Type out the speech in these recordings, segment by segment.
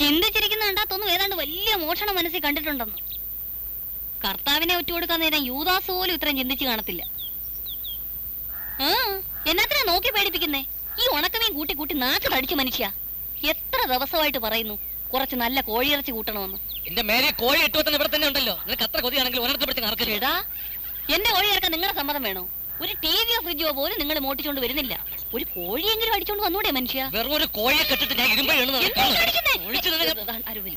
ചിന്തിച്ചിരിക്കുന്ന കണ്ടാത്തൊന്നും ഏതാണ്ട് വലിയ മോഷണം മനസ്സിൽ കണ്ടിട്ടുണ്ടെന്ന് കർത്താവിനെ ഒറ്റുകൊടുക്കാൻ നേരം യൂദാസ് പോലും ഇത്രയും ചിന്തിച്ചു കാണത്തില്ല ആ എന്നാത്തിനാ നോക്കി പേടിപ്പിക്കുന്നേ ഈ ഉണക്കമീൻ കൂട്ടി കൂട്ടി നാക്ക് തടിച്ചു മനുഷ്യ എത്ര ദിവസമായിട്ട് പറയുന്നു കുറച്ച് നല്ല കോഴിയിറച്ചി കൂട്ടണമെന്ന് എന്റെ മേലെ കോഴി ഇട്ടു വെത്തുന്ന ഇവിടെ തന്നെ ഉണ്ടല്ലോ നിനക്ക് അത്ര കൊതിയാണെങ്കിൽ ഒരിടത്ത് പിടിച്ച് നടക്കില്ല എടാ എന്റെ കോഴി ഇറക്കാൻ നിങ്ങളുടെ സമ്മതം വേണോ ഒരു ടി വിയോ ഫ്രിഡ്ജോ പോലും നിങ്ങൾ മോട്ടിച്ചോണ്ട് വരുന്നില്ല ഒരു കോഴിയെങ്കിലും അടിച്ചോണ്ട് വന്നൂടെ മനുഷ്യ വെറും ഒരു കോഴിയെ കെട്ടിട്ട് ഞാൻ ഇരുമ്പ് എണ്ണ എന്താ ഈ കാണിക്കുന്നെ? ഒഴിച്ചു നിന്നെ- ഇതാ, അരുവിൽ.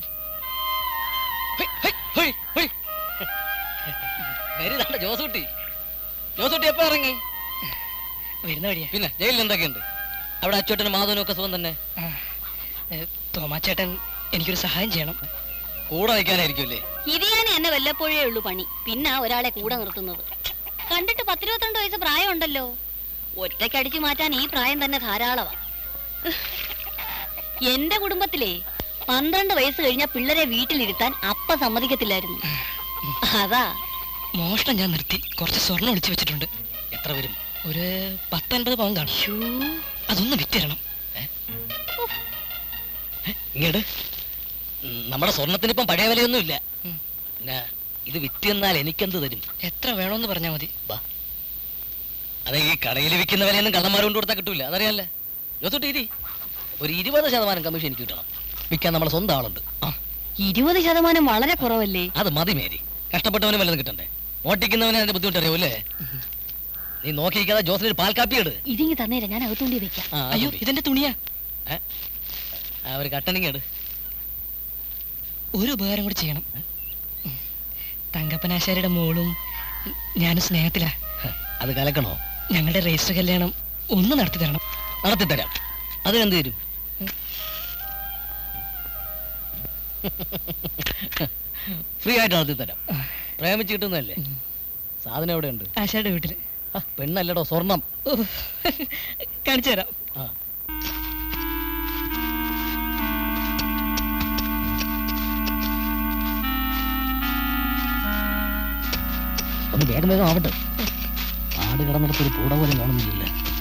വരുതാണ്ട ജോസൂട്ടി ജോസൂട്ടി എപ്പോ ഇറങ്ങി വരുന്ന വഴിയാ പിന്നെ ജയിലിൽ എന്തൊക്കെയുണ്ട് അവിടെ അച്ചോട്ടനും മാധവനും ഒക്കെ സുഖം തന്നെ തോമാച്ചേട്ടൻ എനിക്കൊരു സഹായം ചെയ്യണം കൂടെ നിൽക്കാനായിരിക്കുമല്ലേ ഇരിയാനെ എന്നെ വല്ലപ്പോഴേ ഉള്ളൂ പണി പിന്നെ ഒരാളെ കൂടെ നിർത്തുന്നത് കണ്ടിട്ട് പത്തിരുപത്തിരണ്ട് വയസ്സ് പ്രായമുണ്ടല്ലോ ഒറ്റയ്ക്കടിച്ചു മാറ്റാൻ ഈ പ്രായം തന്നെ ധാരാളമാ എന്റെ കുടുംബത്തിലെ പന്ത്രണ്ട് വയസ്സ് കഴിഞ്ഞ പിള്ളേരെ വീട്ടിലിരുത്താൻ അപ്പ സമ്മതിക്കത്തില്ലായിരുന്നു അതാ മോഷണം ഞാൻ നിർത്തി കുറച്ച് സ്വർണ്ണം ഒളിച്ചു വെച്ചിട്ടുണ്ട് എത്ര വരും ഒരു പത്തൊൻപത് പവൻ കാണും അതൊന്ന് വിറ്റിരണം ഇങ്ങോട്ട് നമ്മുടെ സ്വർണത്തിന് ഇപ്പം പഴയ വിലയൊന്നും ഇല്ല ഉം. പിന്നെ ഇത് വിറ്റ് എന്നാൽ എനിക്കെന്ത് തരും എത്ര വേണമെന്ന് പറഞ്ഞാൽ മതി ബാ അത് ഈ കടയിൽ വിൽക്കുന്ന വിലയൊന്നും കള്ളന്മാർ കൊണ്ട് കൊടുത്താൽ കിട്ടൂല അതറിയാല്ലേ ജോസൂട്ടി ഇരി ഒരു ഇരുപത് ശതമാനം കമ്മീഷൻ എനിക്ക് കിട്ടണം വിൽക്കാൻ നമ്മളെ സ്വന്തം ആളുണ്ട് ആ ഇരുപത് ശതമാനം വളരെ കുറവല്ലേ അത് മതി മേരി കഷ്ടപ്പെട്ടവനും വല്ലതും കിട്ടണ്ടേ ഓട്ടിക്കുന്നവനെ അതിന്റെ ബുദ്ധിമുട്ട് അറിയൂല്ലേ നീ നോക്കിയിരിക്കാതെ ജോസിന് ഒരു പാൽ കാപ്പി ഇട് ഇതിങ്ങി തന്നേരം ഞാൻ അകത്തുണ്ടി വെക്കാം ആ, അയ്യോ അതുണ്ട്. ഇതെന്റെ തുണിയാ ആ, ഒരു കട്ടണിങ് ഇട് ഒരു ഉപകാരം കൂടി ചെയ്യണം ഉം. തങ്കപ്പനാശാരിയുടെ മോളും ഞാനും സ്നേഹത്തിലാ ഹ, അത് കലക്കണോ ഞങ്ങളുടെ രജിസ്റ്റർ കല്യാണം ഒന്ന് നടത്തി തരണം നടത്തിത്തരാം അത് എന്ത് തരും ഫ്രീ ആയിട്ട് നടത്തിത്തരാം പ്രേമിച്ച് കിട്ടുന്നതല്ലേ സാധനം എവിടെയുണ്ട് ആശാരുടെ വീട്ടിൽ ആ, പെണ്ണല്ലടോ സ്വർണം കാണിച്ചു തരാം ആ ഒന്ന് വേഗം വേഗം ആവട്ടെ ആട് കിടന്നിടത്ത് ഒരു പൂട പോലും കാണുന്നില്ല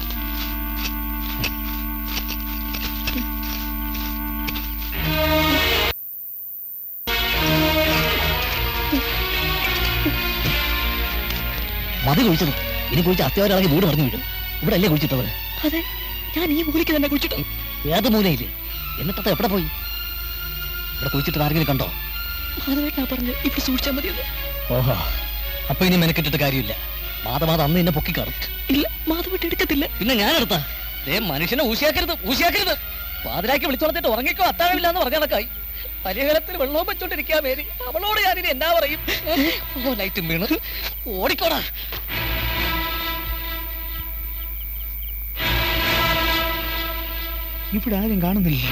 മതി കുഴിച്ചത് ഇനി കുഴിച്ച് അത്യാവശ്യം വീട് പറഞ്ഞു വീഴും ഇവിടെ അല്ലേ കുഴിച്ചിട്ടത് അതെ ഞാൻ ഈ മൂലിക്ക് തന്നെ കുഴിച്ചിട്ടു ഏത് മൂലയില് എന്നിട്ടത് എവിടെ പോയി ഇവിടെ കുഴിച്ചിട്ട് ആരെങ്കിലും കണ്ടോ മാധവേട്ടനാ പറഞ്ഞു ഇവിടെ സൂക്ഷിച്ചാൽ മതിയെന്ന് ഓഹോ അപ്പൊ ഇനി മെനക്കെട്ടിട്ട് കാര്യമില്ല മാതമാത അന്ന് എന്നെ പൊക്കിക്കാണും ഇല്ല മാധവേട്ട എടുക്കത്തില്ല പിന്നെ ഞാൻ എടുത്താ ദേ മനുഷ്യനെ ഊശിയാക്കരുത് ഊശിയാക്കരുത് പാതിരാക്കി വിളിച്ചോളത്തിട്ട് ഉറങ്ങിക്കോ അത്താഴമില്ല എന്ന് പറഞ്ഞ കണക്കായി പരിഹരത്തിൽ വെള്ളവും വെച്ചോണ്ടിരിക്കാ മേരി അവളോട് ഞാനിനി എന്നാ പറയും ഓ ലൈറ്റും വീണ് ഓടിക്കോടാ ഇവിടെ ആരും കാണുന്നില്ല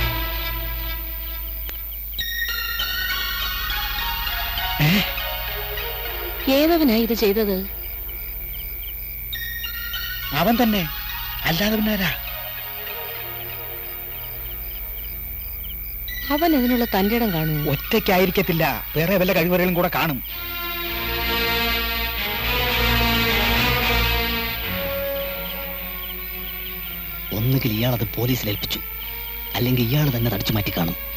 ഏതവനാ ഇത് ചെയ്തത് അവൻ തന്നെ അല്ലാതെ പിന്നെ ആരാ അവൻ അതിനുള്ള തന്റെ ഇടം കാണുമോ ഒറ്റയ്ക്കായിരിക്കത്തില്ല വേറെ വല്ല കഴിവറകളും കൂടെ കാണും ഒന്നുകിൽ ഇയാൾ അത് പോലീസിൽ ഏൽപ്പിച്ചു അല്ലെങ്കിൽ ഇയാൾ തന്നെ തടിച്ചു മാറ്റി കാണും